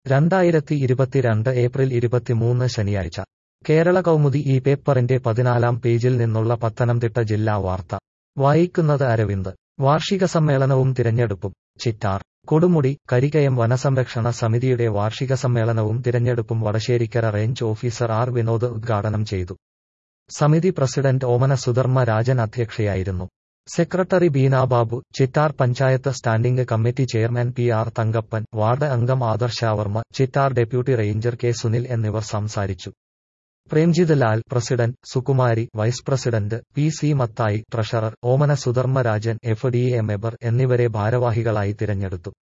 രണ്ടായിരത്തി ഇരുപത്തിരണ്ട് ഏപ്രിൽ ഇരുപത്തിമൂന്ന് ശനിയാഴ്ച കേരള കൗമുദി ഈ പേപ്പറിന്റെ പതിനാലാം പേജിൽ നിന്നുള്ള പത്തനംതിട്ട ജില്ലാ വാർത്ത വായിക്കുന്നത് അരവിന്ദ് വാർഷിക സമ്മേളനവും തിരഞ്ഞെടുപ്പും ചിറ്റാർ കൊടുമുടി കരികയം വനസംരക്ഷണ സമിതിയുടെ വാർഷിക സമ്മേളനവും തിരഞ്ഞെടുപ്പും Vadasserikkara range officer R Vinod ഉദ്ഘാടനം ചെയ്തു സമിതി പ്രസിഡന്റ് ഓമന സുധർമ്മ രാജൻ അധ്യക്ഷയായിരുന്നു secretary Beena Babu Chittar panchayat standing committee chairman P R Thankappan ward അംഗം Adarshavarma Chittar deputy ranger K Sunil എന്നിവർ സംസാരിച്ചു Premjith Lal president Sukumari vice president P C Mathai treasurer Omana Sudharma Rajan F D A member എന്നിവരെ ഭാരവാഹികളായി തിരഞ്ഞെടുത്തു